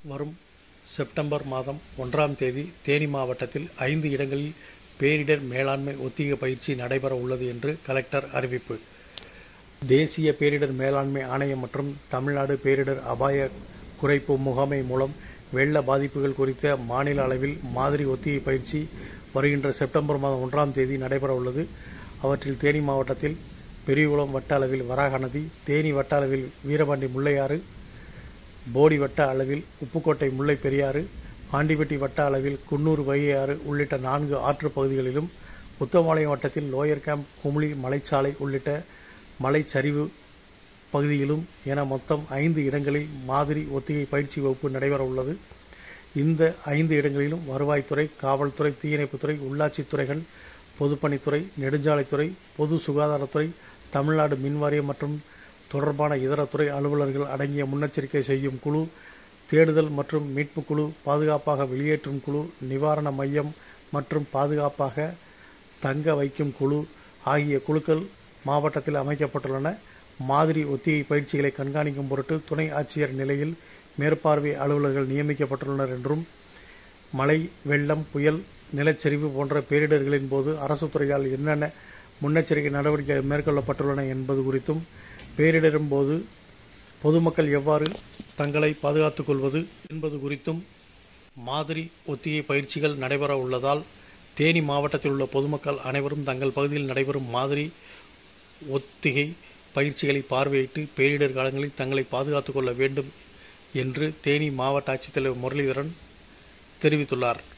வரும் செப்டம்பர் மாதம் ஒன்றாம் தேதி தேனி மாவட்டத்தில் ஐந்து இடங்களில் பேரிடர் மேலாண்மை ஒத்திகை பயிற்சி நடைபெற உள்ளது என்று கலெக்டர் அறிவிப்பு தேசிய பேரிடர் மேலாண்மை ஆணையம் மற்றும் தமிழ்நாடு பேரிடர் அபாய குறைப்பு முகாமை மூலம் வெள்ள பாதிப்புகள் குறித்த மாநில அளவில் மாதிரி ஒத்திகை பயிற்சி வருகின்ற செப்டம்பர் மாதம் ஒன்றாம் தேதி நடைபெற உள்ளது அவற்றில் தேனி மாவட்டத்தில் பெரியகுளம் வட்ட அளவில் வராக நதி தேனி வட்ட அளவில் வீரபாண்டி முல்லையாறு போடி வட்ட அளவில் உப்புக்கோட்டை முல்லை பெரியாறு ஆண்டிப்பட்டி வட்ட அளவில் குன்னூர் வைகையாறு உள்ளிட்ட நான்கு ஆற்றுப் பகுதிகளிலும் உத்தமபாளையம் வட்டத்தில் லோயர் கேம்ப் குமுளி மலைச்சாலை உள்ளிட்ட மலைச்சரிவு பகுதியிலும் என மொத்தம் ஐந்து இடங்களில் மாதிரி ஒத்திகை பயிற்சி வகுப்பு நடைபெற உள்ளது இந்த ஐந்து இடங்களிலும் வருவாய்த்துறை காவல்துறை தீயணைப்புத்துறை உள்ளாட்சித்துறைகள் பொதுப்பணித்துறை நெடுஞ்சாலைத்துறை பொது சுகாதாரத்துறை தமிழ்நாடு மின்வாரியம் மற்றும் தொடர்பான இதர துறை அலுவலர்கள் அடங்கிய முன்னெச்சரிக்கை செய்யும் குழு தேடுதல் மற்றும் மீட்புக் குழு பாதுகாப்பாக வெளியேற்றும் குழு நிவாரண மையம் மற்றும் பாதுகாப்பாக தங்க வைக்கும் குழு ஆகிய குழுக்கள் மாவட்டத்தில் அமைக்கப்பட்டுள்ளன மாதிரி ஒத்திகை பயிற்சிகளை கண்காணிக்கும் பொருட்டு துணை ஆட்சியர் நிலையில் மேற்பார்வை அலுவலர்கள் நியமிக்கப்பட்டுள்ளனர் என்றும் மழை வெள்ளம் புயல் நிலச்சரிவு போன்ற பேரிடர்களின் போது அரசு துறையால் என்னென்ன முன்னெச்சரிக்கை நடவடிக்கைகள் மேற்கொள்ளப்பட்டுள்ளன என்பது குறித்தும் பேரிடரும் போது பொதுமக்கள் எவ்வாறு தங்களை பாதுகாத்துக் கொள்வது என்பது குறித்தும் மாதிரி ஒத்திகை பயிற்சிகள் நடைபெற உள்ளதால் தேனி மாவட்டத்தில் உள்ள பொதுமக்கள் அனைவரும் தங்கள் பகுதியில் நடைபெறும் மாதிரி ஒத்திகை பயிற்சிகளை பார்வையிட்டு பேரிடர் காலங்களில் தங்களை பாதுகாத்துக் கொள்ள வேண்டும் என்று தேனி மாவட்ட ஆட்சித்தலைவர் முரளிதரன் தெரிவித்துள்ளார்